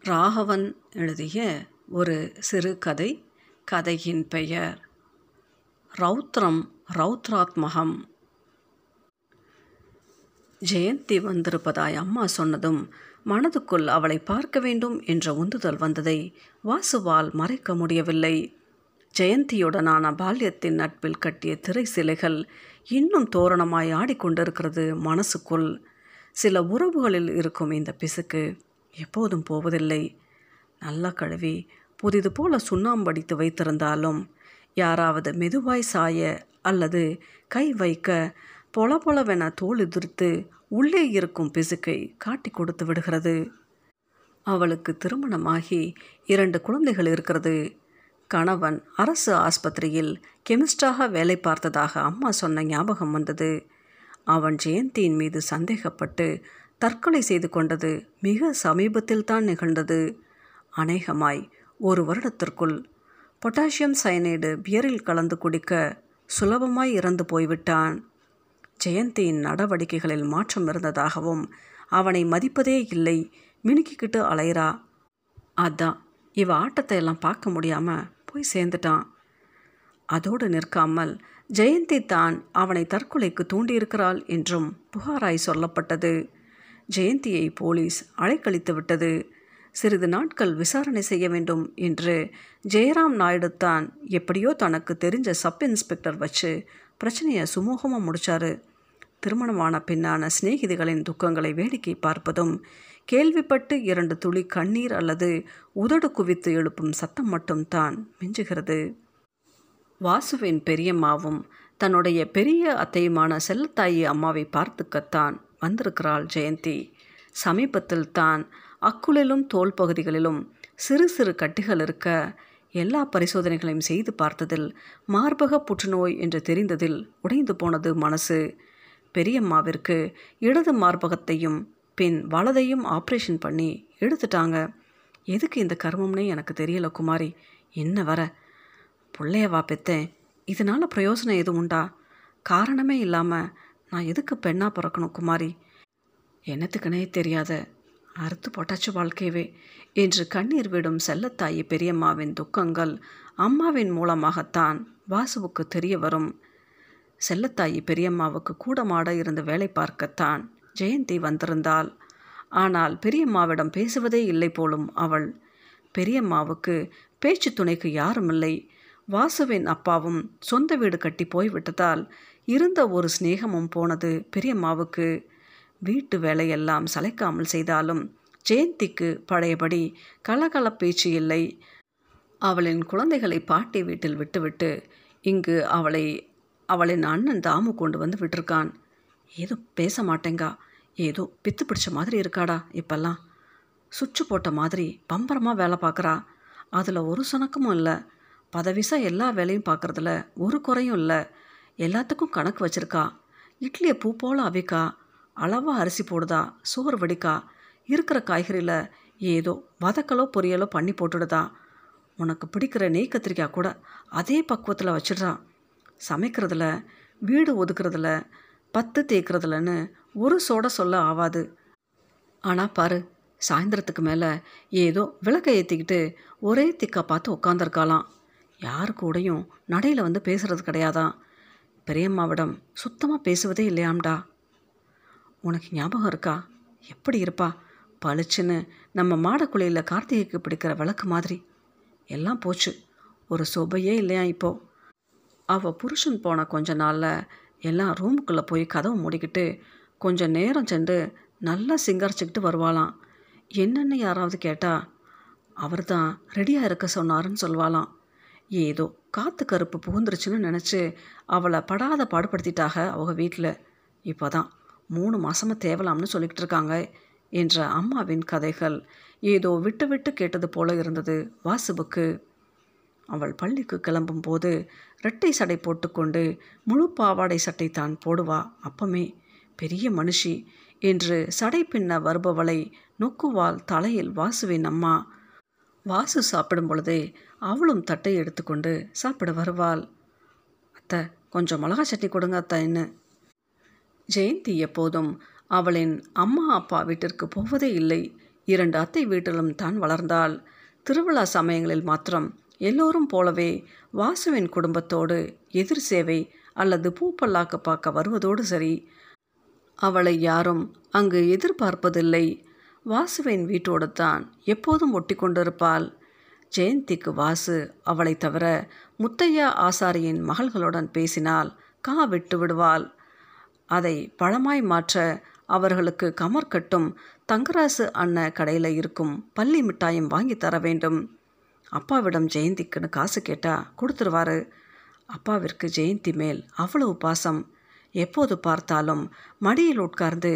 ராகவன் எழுதிய ஒரு சிறுகதை கதையின் பெயர் ரௌத்ரம் ரௌத்ராத்மகம் ஜெயந்தி வந்திருப்பதாய் அம்மா சொன்னதும் மனதுக்குள் அவளை பார்க்க வேண்டும் என்ற உந்துதல் வந்ததை வாசுவால் மறைக்க முடியவில்லை ஜெயந்தியுடனான பால்யத்தின் நட்பில் கட்டிய திரை சிலைகள் இன்னும் தோரணமாய் ஆடிக்கொண்டிருக்கிறது மனசுக்குள் சில உறவுகளில் இருக்கும் இந்த பிசுக்கு எப்போதும் போவதில்லை நல்லா கழுவி புதிது போல சுண்ணாம்படித்து வைத்திருந்தாலும் யாராவது மெதுவாய் சாய அல்லது கை வைக்க பொல பொலவென தோல் எதிர்த்து உள்ளே இருக்கும் பிசுக்கை காட்டி கொடுத்து விடுகிறது அவளுக்கு திருமணமாகி இரண்டு குழந்தைகள் இருக்கிறது கணவன் அரசு ஆஸ்பத்திரியில் கெமிஸ்டாக வேலை பார்த்ததாக அம்மா சொன்ன ஞாபகம் வந்தது அவன் ஜெயந்தியின் மீது சந்தேகப்பட்டு தற்கொலை செய்து கொண்டது மிக சமீபத்தில் தான் நிகழ்ந்தது அநேகமாய் ஒரு வருடத்திற்குள் பொட்டாசியம் சயனைடு பியரில் கலந்து குடிக்க சுலபமாய் இறந்து போய்விட்டான் ஜெயந்தியின் நடவடிக்கைகளில் மாற்றம் இருந்ததாகவும் அவனை மதிப்பதே இல்லை மினுக்கிக்கிட்டு அலைகிறா அதான் இவ ஆட்டத்தை எல்லாம் பார்க்க முடியாமல் போய் சேர்ந்துட்டான் அதோடு நிற்காமல் ஜெயந்தி தான் அவனை தற்கொலைக்கு தூண்டியிருக்கிறாள் என்றும் புகாராய் சொல்லப்பட்டது ஜெயந்தியை போலீஸ் அழைக்கழித்து விட்டது சிறிது நாட்கள் விசாரணை செய்ய வேண்டும் என்று ஜெயராம் நாயுடு தான் எப்படியோ தனக்கு தெரிஞ்ச சப் இன்ஸ்பெக்டர் வச்சு பிரச்சனையை சுமூகமாக முடித்தார் திருமணமான பின்னான சிநேகிதிகளின் துக்கங்களை வேடிக்கை பார்ப்பதும் கேள்விப்பட்டு இரண்டு துளி கண்ணீர் அல்லது உதடு குவித்து எழுப்பும் சத்தம் மட்டும் தான் மிஞ்சுகிறது வாசுவின் பெரியம்மாவும் தன்னுடைய பெரிய அத்தையுமான செல்லத்தாயி அம்மாவை பார்த்துக்கத்தான் வந்திருக்கிறாள் ஜெயந்தி சமீபத்தில் தான் அக்குளிலும் தோல் பகுதிகளிலும் சிறு சிறு கட்டிகள் இருக்க எல்லா பரிசோதனைகளையும் செய்து பார்த்ததில் மார்பக புற்றுநோய் என்று தெரிந்ததில் உடைந்து போனது மனசு பெரியம்மாவிற்கு இடது மார்பகத்தையும் பின் வலதையும் ஆப்ரேஷன் பண்ணி எடுத்துட்டாங்க எதுக்கு இந்த கர்மம்னே எனக்கு தெரியல குமாரி என்ன வர பிள்ளையவா பெத்தேன் இதனால் பிரயோஜனம் எதுவும் உண்டா காரணமே இல்லாமல் நான் எதுக்கு பெண்ணாக பிறக்கணும் குமாரி என்னத்துக்குனே தெரியாத அறுத்து போட்டாச்சு வாழ்க்கையவே என்று கண்ணீர் விடும் செல்லத்தாயி பெரியம்மாவின் துக்கங்கள் அம்மாவின் மூலமாகத்தான் வாசுவுக்கு தெரிய வரும் செல்லத்தாயி பெரியம்மாவுக்கு கூடமாட இருந்து வேலை பார்க்கத்தான் ஜெயந்தி வந்திருந்தாள் ஆனால் பெரியம்மாவிடம் பேசுவதே இல்லை போலும் அவள் பெரியம்மாவுக்கு பேச்சு துணைக்கு யாரும் இல்லை வாசுவின் அப்பாவும் சொந்த வீடு கட்டி போய்விட்டதால் இருந்த ஒரு சிநேகமும் போனது பெரியம்மாவுக்கு வீட்டு வேலையெல்லாம் சளைக்காமல் செய்தாலும் ஜெயந்திக்கு பழையபடி கலகல பேச்சு இல்லை அவளின் குழந்தைகளை பாட்டி வீட்டில் விட்டுவிட்டு இங்கு அவளை அவளின் அண்ணன் தாமு கொண்டு வந்து விட்டிருக்கான் ஏதோ பேச மாட்டேங்கா ஏதோ பித்து பிடிச்ச மாதிரி இருக்காடா இப்பெல்லாம் சுவிட்சு போட்ட மாதிரி பம்பரமாக வேலை பார்க்குறா அதில் ஒரு சுணக்கமும் இல்லை பதவிசா எல்லா வேலையும் பார்க்குறதுல ஒரு குறையும் இல்லை எல்லாத்துக்கும் கணக்கு வச்சுருக்கா இட்லியை பூ போல் அவிக்கா அளவாக அரிசி போடுதா சோறு வடிக்கா இருக்கிற காய்கறியில் ஏதோ வதக்கலோ பொரியலோ பண்ணி போட்டுடுதா உனக்கு பிடிக்கிற நெய் கத்திரிக்காய் கூட அதே பக்குவத்தில் வச்சிடுறா சமைக்கிறதுல வீடு ஒதுக்குறதுல பத்து தேய்க்கிறதுலன்னு ஒரு சோட சொல்ல ஆவாது ஆனால் பாரு சாயந்தரத்துக்கு மேலே ஏதோ விளக்கை ஏற்றிக்கிட்டு ஒரே திக்கா பார்த்து உட்காந்துருக்காளாம் யாரு கூடயும் நடையில் வந்து பேசுகிறது கிடையாதான் பெரியம்மாவிடம் சுத்தமாக பேசுவதே இல்லையாம்டா உனக்கு ஞாபகம் இருக்கா எப்படி இருப்பா பளிச்சுன்னு நம்ம மாடக்குழியில் கார்த்திகைக்கு பிடிக்கிற விளக்கு மாதிரி எல்லாம் போச்சு ஒரு சொபையே இல்லையா இப்போ அவள் புருஷன் போன கொஞ்ச நாளில் எல்லாம் ரூமுக்குள்ளே போய் கதவை மூடிக்கிட்டு கொஞ்சம் நேரம் சென்று நல்லா சிங்கரிச்சுக்கிட்டு வருவாளாம் என்னென்னு யாராவது கேட்டால் அவர் தான் ரெடியாக இருக்க சொன்னாருன்னு சொல்வாளாம் ஏதோ காற்று கருப்பு புகுந்துருச்சுன்னு நினச்சி அவளை படாத பாடுபடுத்திட்டாக அவங்க வீட்டில் இப்போ தான் மூணு மாதமாக தேவலாம்னு சொல்லிக்கிட்டு இருக்காங்க என்ற அம்மாவின் கதைகள் ஏதோ விட்டு விட்டு கேட்டது போல இருந்தது வாசுவுக்கு அவள் பள்ளிக்கு கிளம்பும் போது இரட்டை சடை போட்டுக்கொண்டு முழு பாவாடை சட்டை தான் போடுவா அப்பமே பெரிய மனுஷி என்று சடை பின்ன வருபவளை நொக்குவாள் தலையில் வாசுவின் அம்மா வாசு சாப்பிடும் பொழுதே அவளும் தட்டை எடுத்துக்கொண்டு சாப்பிட வருவாள் அத்தை கொஞ்சம் மிளகா சட்னி கொடுங்க அத்தைன்னு ஜெயந்தி எப்போதும் அவளின் அம்மா அப்பா வீட்டிற்கு போவதே இல்லை இரண்டு அத்தை வீட்டிலும் தான் வளர்ந்தாள் திருவிழா சமயங்களில் மாத்திரம் எல்லோரும் போலவே வாசுவின் குடும்பத்தோடு எதிர் சேவை அல்லது பூப்பல்லாக்கு பார்க்க வருவதோடு சரி அவளை யாரும் அங்கு எதிர்பார்ப்பதில்லை வாசுவின் வீட்டோடு தான் எப்போதும் ஒட்டி கொண்டிருப்பாள் ஜெயந்திக்கு வாசு அவளை தவிர முத்தையா ஆசாரியின் மகள்களுடன் பேசினால் கா விட்டு விடுவாள் அதை பழமாய் மாற்ற அவர்களுக்கு கமர் கட்டும் தங்கராசு அண்ண கடையில் இருக்கும் பள்ளி மிட்டாயும் வாங்கி தர வேண்டும் அப்பாவிடம் ஜெயந்திக்குன்னு காசு கேட்டால் கொடுத்துருவாரு அப்பாவிற்கு ஜெயந்தி மேல் அவ்வளவு பாசம் எப்போது பார்த்தாலும் மடியில் உட்கார்ந்து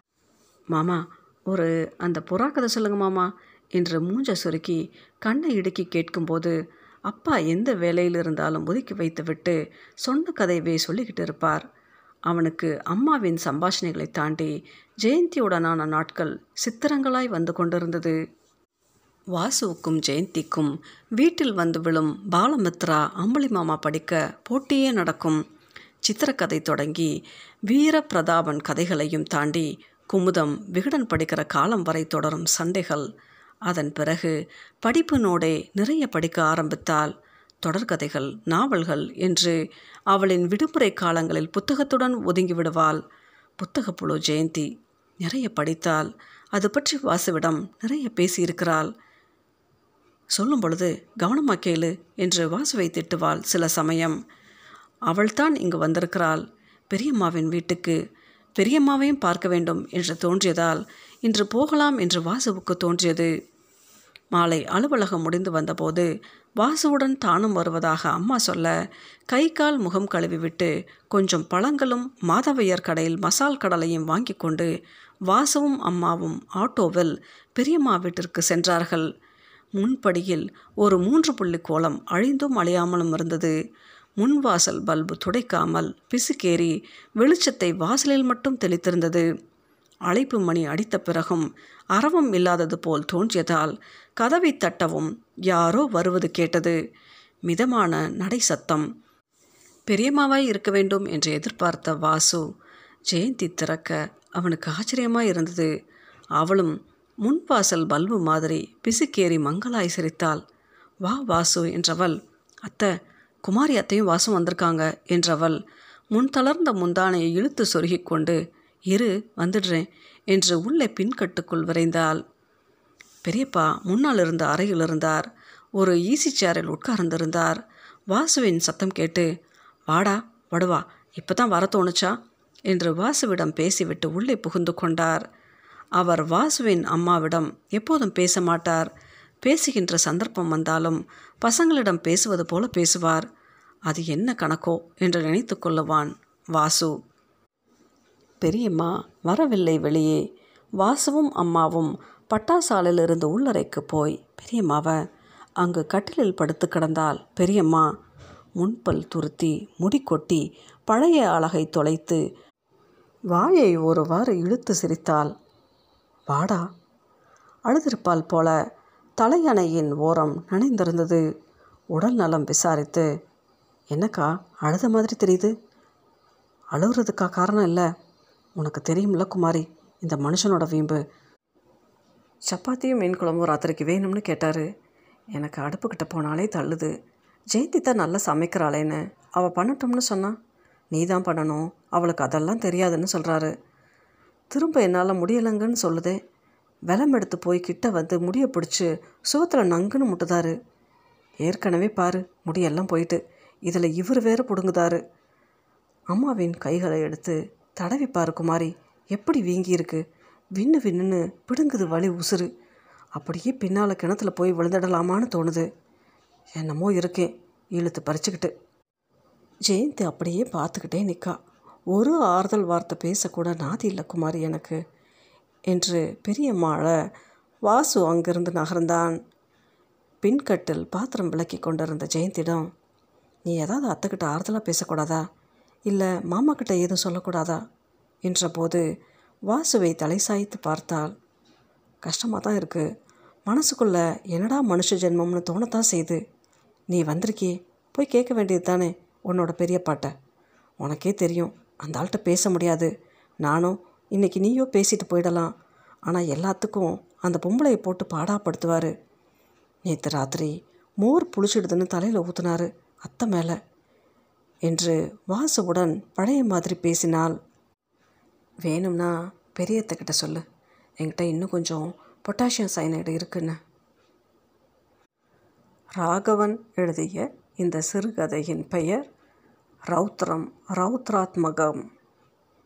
மாமா ஒரு அந்த புறா கதை சொல்லுங்க மாமா என்று மூஞ்ச சுருக்கி கண்ணை இடுக்கி கேட்கும்போது அப்பா எந்த வேலையில் இருந்தாலும் ஒதுக்கி வைத்துவிட்டு சொன்ன கதையவே சொல்லிக்கிட்டு இருப்பார் அவனுக்கு அம்மாவின் சம்பாஷணைகளை தாண்டி ஜெயந்தியுடனான நாட்கள் சித்திரங்களாய் வந்து கொண்டிருந்தது வாசுவுக்கும் ஜெயந்திக்கும் வீட்டில் வந்து விழும் பாலமித்ரா அம்பளி மாமா படிக்க போட்டியே நடக்கும் சித்திரக்கதை தொடங்கி வீர பிரதாபன் கதைகளையும் தாண்டி குமுதம் விகடன் படிக்கிற காலம் வரை தொடரும் சண்டைகள் அதன் பிறகு படிப்பு நோடே நிறைய படிக்க ஆரம்பித்தாள் தொடர்கதைகள் நாவல்கள் என்று அவளின் விடுமுறை காலங்களில் புத்தகத்துடன் ஒதுங்கி விடுவாள் புத்தகப்புழு ஜெயந்தி நிறைய படித்தாள் அது பற்றி வாசுவிடம் நிறைய பேசியிருக்கிறாள் சொல்லும் பொழுது கவனமாக கேளு என்று வாசுவை திட்டுவாள் சில சமயம் அவள்தான் இங்கு வந்திருக்கிறாள் பெரியம்மாவின் வீட்டுக்கு பெரியம்மாவையும் பார்க்க வேண்டும் என்று தோன்றியதால் இன்று போகலாம் என்று வாசுவுக்கு தோன்றியது மாலை அலுவலகம் முடிந்து வந்தபோது வாசுவுடன் தானும் வருவதாக அம்மா சொல்ல கை கால் முகம் கழுவிவிட்டு கொஞ்சம் பழங்களும் மாதவையர் கடையில் மசால் கடலையும் வாங்கி கொண்டு வாசுவும் அம்மாவும் ஆட்டோவில் பெரியம்மா வீட்டிற்கு சென்றார்கள் முன்படியில் ஒரு மூன்று புள்ளி கோலம் அழிந்தும் அழியாமலும் இருந்தது முன்வாசல் பல்பு துடைக்காமல் பிசுக்கேறி வெளிச்சத்தை வாசலில் மட்டும் தெளித்திருந்தது அழைப்பு மணி அடித்த பிறகும் அறவும் இல்லாதது போல் தோன்றியதால் கதவை தட்டவும் யாரோ வருவது கேட்டது மிதமான நடை சத்தம் பெரியம்மாவாய் இருக்க வேண்டும் என்று எதிர்பார்த்த வாசு ஜெயந்தி திறக்க அவனுக்கு ஆச்சரியமாய் இருந்தது அவளும் முன்வாசல் பல்பு மாதிரி பிசுக்கேறி மங்களாய் சிரித்தாள் வா வாசு என்றவள் அத்தை குமாரி அத்தையும் வாசும் வந்திருக்காங்க என்றவள் முன் தளர்ந்த முந்தானையை இழுத்து சொருகிக் கொண்டு இரு வந்துடுறேன் என்று உள்ளே பின்கட்டுக்குள் விரைந்தாள் பெரியப்பா முன்னால் இருந்த அறையில் இருந்தார் ஒரு ஈசி சேரில் உட்கார்ந்திருந்தார் வாசுவின் சத்தம் கேட்டு வாடா வடுவா இப்போ தான் வர தோணுச்சா என்று வாசுவிடம் பேசிவிட்டு உள்ளே புகுந்து கொண்டார் அவர் வாசுவின் அம்மாவிடம் எப்போதும் பேச மாட்டார் பேசுகின்ற சந்தர்ப்பம் வந்தாலும் பசங்களிடம் பேசுவது போல பேசுவார் அது என்ன கணக்கோ என்று நினைத்து கொள்ளுவான் வாசு பெரியம்மா வரவில்லை வெளியே வாசுவும் அம்மாவும் பட்டாசாலையிலிருந்து உள்ளறைக்கு போய் பெரியம்மாவை அங்கு கட்டிலில் படுத்து கிடந்தால் பெரியம்மா முன்பல் துருத்தி முடி கொட்டி பழைய அழகை தொலைத்து வாயை ஒருவாறு இழுத்து சிரித்தாள் வாடா அழுதிருப்பால் போல தலையணையின் ஓரம் நனைந்திருந்தது உடல் நலம் விசாரித்து என்னக்கா அழுத மாதிரி தெரியுது அழுகுறதுக்கா காரணம் இல்லை உனக்கு தெரியும்ல குமாரி இந்த மனுஷனோட வீம்பு சப்பாத்தியும் மீன் குழம்பும் ராத்திரிக்கு வேணும்னு கேட்டார் எனக்கு அடுப்புக்கிட்ட போனாலே தள்ளுது ஜெயந்தி தான் நல்லா சமைக்கிறாளேன்னு அவள் பண்ணட்டும்னு சொன்னா நீ தான் பண்ணணும் அவளுக்கு அதெல்லாம் தெரியாதுன்னு சொல்கிறாரு திரும்ப என்னால் முடியலைங்கன்னு சொல்லுதே வெலம் எடுத்து போய் கிட்ட வந்து முடியை பிடிச்சி சுவத்தில் நங்குன்னு முட்டுதாரு ஏற்கனவே பாரு முடியெல்லாம் போயிட்டு இதில் இவர் வேற பிடுங்குதாரு அம்மாவின் கைகளை எடுத்து தடவி பாரு குமாரி எப்படி வீங்கியிருக்கு விண்ணு விண்ணுன்னு பிடுங்குது வலி உசுறு அப்படியே பின்னால் கிணத்துல போய் விழுந்துடலாமான்னு தோணுது என்னமோ இருக்கேன் இழுத்து பறிச்சுக்கிட்டு ஜெயந்தி அப்படியே பார்த்துக்கிட்டே நிற்கா ஒரு ஆறுதல் வார்த்தை பேசக்கூட நாதி இல்லை குமாரி எனக்கு என்று பெரியம்மாள வாசு அங்கிருந்து நகர்ந்தான் பின்கட்டில் பாத்திரம் விளக்கி கொண்டிருந்த ஜெயந்திடம் நீ ஏதாவது அத்தைக்கிட்ட ஆறுதலாக பேசக்கூடாதா இல்லை மாமா கிட்ட எதுவும் சொல்லக்கூடாதா என்றபோது வாசுவை தலை சாய்த்து பார்த்தாள் கஷ்டமாக தான் இருக்குது மனசுக்குள்ளே என்னடா மனுஷ ஜென்மம்னு தோணத்தான் செய்து நீ வந்திருக்கியே போய் கேட்க வேண்டியது தானே உன்னோட பெரியப்பாட்ட உனக்கே தெரியும் அந்த ஆள்கிட்ட பேச முடியாது நானும் இன்னைக்கு நீயோ பேசிட்டு போயிடலாம் ஆனால் எல்லாத்துக்கும் அந்த பொம்பளையை போட்டு பாடாப்படுத்துவார் நேற்று ராத்திரி மோர் புளிச்சிடுதுன்னு தலையில் ஊற்றுனாரு அத்தை மேலே என்று வாசுவுடன் பழைய மாதிரி பேசினாள் வேணும்னா பெரியத்தக்கிட்ட சொல்லு என்கிட்ட இன்னும் கொஞ்சம் பொட்டாசியம் சைனைடு இருக்குன்னு ராகவன் எழுதிய இந்த சிறுகதையின் பெயர் ரௌத்ரம் ரௌத்ராத்மகம்